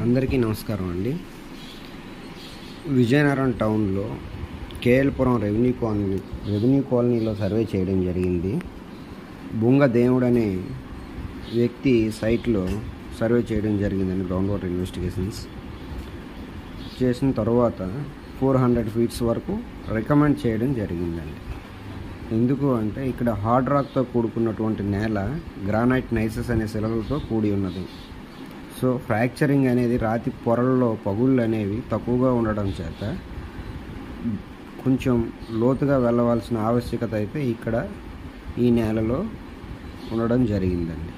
అందరికీ నమస్కారం అండి విజయనగరం టౌన్లో కేఎల్పురం రెవెన్యూ కాలనీ రెవెన్యూ కాలనీలో సర్వే చేయడం జరిగింది బుంగ దేవుడు అనే వ్యక్తి సైట్లో సర్వే చేయడం జరిగిందండి గ్రౌండ్ వాటర్ ఇన్వెస్టిగేషన్స్ చేసిన తర్వాత ఫోర్ హండ్రెడ్ ఫీట్స్ వరకు రికమెండ్ చేయడం జరిగిందండి ఎందుకు అంటే ఇక్కడ హార్డ్ రాక్తో కూడుకున్నటువంటి నేల గ్రానైట్ నైసెస్ అనే శిలలతో కూడి ఉన్నది సో ఫ్రాక్చరింగ్ అనేది రాతి పొరల్లో పగుళ్ళు అనేవి తక్కువగా ఉండడం చేత కొంచెం లోతుగా వెళ్ళవలసిన ఆవశ్యకత అయితే ఇక్కడ ఈ నేలలో ఉండడం జరిగిందండి